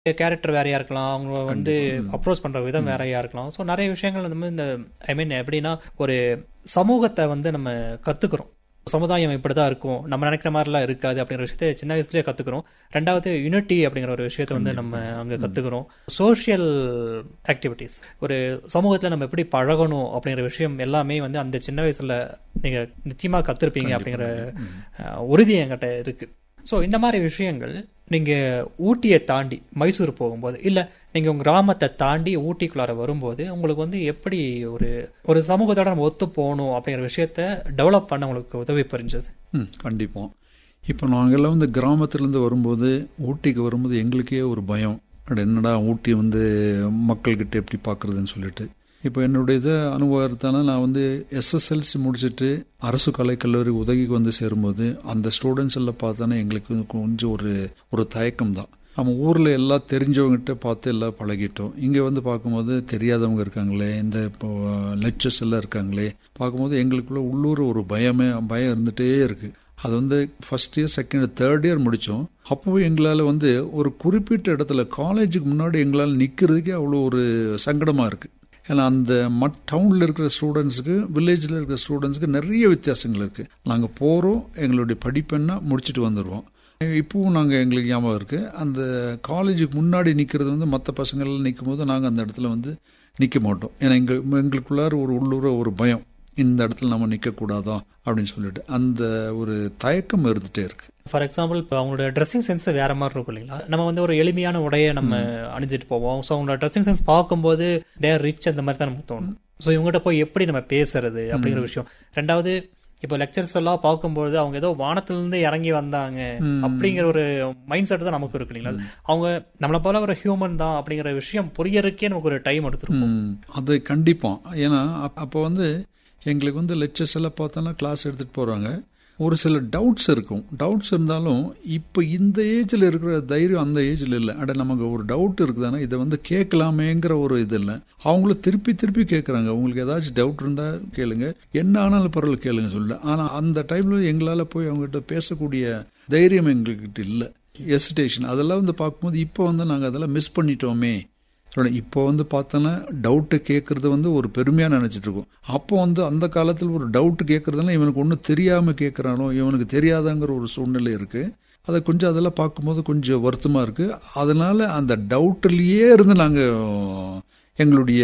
Character வேறையா இருக்கலாம் அவங்க வந்து அப்ரோச் பண்ற விதம் வேறையா இருக்கலாம் ஸோ நிறைய விஷயங்கள் நம்ம இந்த ஐ மீன் எப்படின்னா ஒரு சமூகத்தை வந்து நம்ம கத்துக்கிறோம் சமுதாயம் இப்படிதான் இருக்கும் நம்ம நினைக்கிற மாதிரிலாம் இருக்காது அப்படிங்கிற விஷயத்த சின்ன வயசுலயே கத்துக்கிறோம் ரெண்டாவது யூனிட்டி அப்படிங்கிற ஒரு விஷயத்த வந்து நம்ம அங்க கத்துக்கிறோம் சோஷியல் ஆக்டிவிட்டிஸ் ஒரு சமூகத்துல நம்ம எப்படி பழகணும் அப்படிங்கிற விஷயம் எல்லாமே வந்து அந்த சின்ன வயசுல நீங்க நிச்சயமா கத்திருப்பீங்க அப்படிங்கிற அஹ், உறுதி என்கிட்ட இருக்கு ஸோ இந்த மாதிரி விஷயங்கள் நீங்க ஊட்டியை தாண்டி மைசூர் போகும்போது இல்ல நீங்க உங்க கிராமத்தை தாண்டி ஊட்டிக்குள்ளார வரும்போது உங்களுக்கு வந்து எப்படி ஒரு ஒரு சமூகத்தோட நம்ம ஒத்து போகணும் அப்படிங்கிற விஷயத்த டெவலப் பண்ண உங்களுக்கு உதவி புரிஞ்சது ம் கண்டிப்பாக இப்போ நாங்கள்லாம் வந்து கிராமத்துலேருந்து வரும்போது ஊட்டிக்கு வரும்போது எங்களுக்கே ஒரு பயம் அட என்னடா ஊட்டி வந்து மக்கள்கிட்ட எப்படி பார்க்குறதுன்னு சொல்லிட்டு இப்போ என்னுடைய இதை அனுபவத்தான நான் வந்து எஸ்எஸ்எல்சி முடிச்சுட்டு அரசு கலைக்கல்லூரி உதவிக்கு வந்து சேரும்போது அந்த ஸ்டூடெண்ட்ஸ் எல்லாம் பார்த்தோன்னா எங்களுக்கு வந்து கொஞ்சம் ஒரு ஒரு தயக்கம் தான் நம்ம ஊரில் எல்லாம் தெரிஞ்சவங்ககிட்ட பார்த்து எல்லாம் பழகிட்டோம் இங்கே வந்து பார்க்கும்போது தெரியாதவங்க இருக்காங்களே இந்த இப்போ லெக்சர்ஸ் எல்லாம் இருக்காங்களே பார்க்கும்போது எங்களுக்குள்ள உள்ளூர் ஒரு பயமே பயம் இருந்துகிட்டே இருக்குது அது வந்து first year second year third year முடித்தோம் அப்போவும் எங்களால் வந்து ஒரு குறிப்பிட்ட இடத்துல காலேஜுக்கு முன்னாடி எங்களால் நிற்கிறதுக்கே அவ்வளோ ஒரு சங்கடமாக இருக்குது ஏன்னா அந்த மட் டவுனில் இருக்கிற ஸ்டூடெண்ட்ஸுக்கு வில்லேஜில் இருக்கிற ஸ்டூடெண்ட்ஸுக்கு நிறைய வித்தியாசங்கள் இருக்குது நாங்கள் போகிறோம் எங்களுடைய படிப்பென்னா முடிச்சுட்டு வந்துடுவோம் இப்பவும் நாங்கள் எங்களுக்கு ஞாபகம் இருக்குது அந்த காலேஜுக்கு முன்னாடி நிற்கிறது வந்து மற்ற பசங்கள்லாம் நிற்கும் போது நாங்கள் அந்த இடத்துல வந்து நிற்க மாட்டோம் ஏன்னா எங்கள் எங்களுக்குள்ளார ஒரு உள்ளூர ஒரு பயம் இந்த இடத்துல நம்ம நிற்கக்கூடாதா அப்படின்னு சொல்லிட்டு அந்த ஒரு தயக்கம் இருந்துகிட்டே இருக்கு ஃபார் எக்ஸாம்பிள் இப்போ அவங்களோட ட்ரெஸ்ஸிங் சென்ஸ் வேற மாதிரி இருக்கும் இல்லைங்களா நம்ம வந்து ஒரு எளிமையான உடையை நம்ம அணிஞ்சிட்டு போவோம் ஸோ அவங்களோட ட்ரெஸ்ஸிங் சென்ஸ் பார்க்கும்போது தேர் ரிச் அந்த மாதிரி தான் நமக்கு தோணும் ஸோ இவங்ககிட்ட போய் எப்படி நம்ம பேசுறது அப்படிங்கிற விஷயம் ரெண்டாவது இப்போ லெக்சர்ஸ் எல்லாம் பார்க்கும்போது அவங்க ஏதோ வானத்திலிருந்து இறங்கி வந்தாங்க அப்படிங்கிற ஒரு மைண்ட் செட் தான் நமக்கு இருக்கு இல்லைங்களா அவங்க நம்மளை போல ஒரு ஹியூமன் தான் அப்படிங்கிற விஷயம் புரியறதுக்கே நமக்கு ஒரு டைம் எடுத்துருக்கும் ம், அது கண்டிப்பாக ஏன்னா அப்- அப்போ வந்து எங்களுக்கு வந்து லெக்சர்ஸ் எல்லாம் பார்த்தோன்னா கிளாஸ் எடுத்துகிட்டு போகிறாங்க ஒரு சில டவுட்ஸ் இருக்கும் டவுட்ஸ் இருந்தாலும் இப்போ இந்த ஏஜில் இருக்கிற தைரியம் அந்த ஏஜில் இல்லை அட நமக்கு ஒரு டவுட் இருக்குதானே இதை வந்து கேட்கலாமேங்கிற ஒரு இது இல்லை அவங்களும் திருப்பி திருப்பி கேட்குறாங்க உங்களுக்கு ஏதாச்சும் டவுட் இருந்தால் கேளுங்க என்ன ஆனாலும் பரவாயில்ல கேளுங்க சொல்ல ஆனால் அந்த டைமில் எங்களால் போய் அவங்ககிட்ட பேசக்கூடிய தைரியம் எங்ககிட்ட இல்லை எசிடேஷன் அதெல்லாம் வந்து பார்க்கும்போது இப்போ வந்து நாங்கள் அதெல்லாம் மிஸ் பண்ணிட்டோமே சொல்லணும். இப்போ வந்து பார்த்தோன்னா டவுட்டு கேட்கறது வந்து ஒரு பெருமையாக நினச்சிட்டு இருக்கோம் அப்போ வந்து அந்த காலத்தில் ஒரு டவுட்டு கேட்கறதுலாம் இவனுக்கு ஒன்றும் தெரியாமல் கேட்குறானோ இவனுக்கு தெரியாதாங்கிற ஒரு சூழ்நிலை இருக்குது அதை கொஞ்சம் அதெல்லாம் பார்க்கும்போது கொஞ்சம் வருத்தமாக இருக்குது அதனால அந்த டவுட்லேயே இருந்து நாங்கள் எங்களுடைய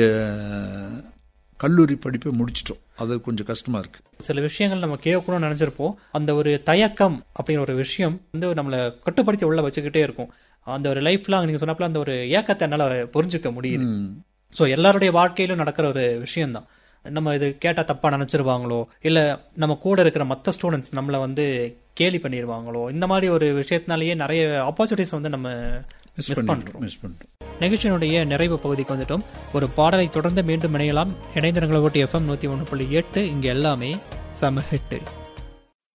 கல்லூரி படிப்பை முடிச்சிட்டோம் அது கொஞ்சம் கஷ்டமாக இருக்குது சில விஷயங்கள் நம்ம கேட்கணும்னு நினைச்சிருப்போம் அந்த ஒரு தயக்கம் அப்படிங்கிற ஒரு விஷயம் வந்து நம்மளை கட்டுப்படுத்தி உள்ள வச்சுக்கிட்டே இருக்கும் அந்த ஒரு லைஃப் லாங் நீங்க சொன்னப்பல அந்த ஒரு ஏக்கத்தை என்னால புரிஞ்சுக்க முடியுது ஸோ எல்லாருடைய வாழ்க்கையிலும் நடக்கிற ஒரு விஷயம்தான் நம்ம இது கேட்டா தப்பா நினைச்சிருவாங்களோ இல்ல நம்ம கூட இருக்கிற மற்ற ஸ்டூடெண்ட்ஸ் நம்மளை வந்து கேலி பண்ணிடுவாங்களோ இந்த மாதிரி ஒரு விஷயத்தினாலேயே நிறைய ஆப்பர்ச்சுனிட்டிஸ் வந்து நம்ம மிஸ் மிஸ் பண்ணிட்டோம் பண்றோம் மிஸ் பண்ணிட்டோம் நிகழ்ச்சியினுடைய நிறைவு பகுதிக்கு வந்துட்டோம் ஒரு பாடலை தொடர்ந்து மீண்டும் இணையலாம் இணைந்திரங்களை ஓட்டி எஃப்எம் நூத்தி ஒன்று புள்ளி எட்டு இங்க எல்லாமே சம ஹிட்டு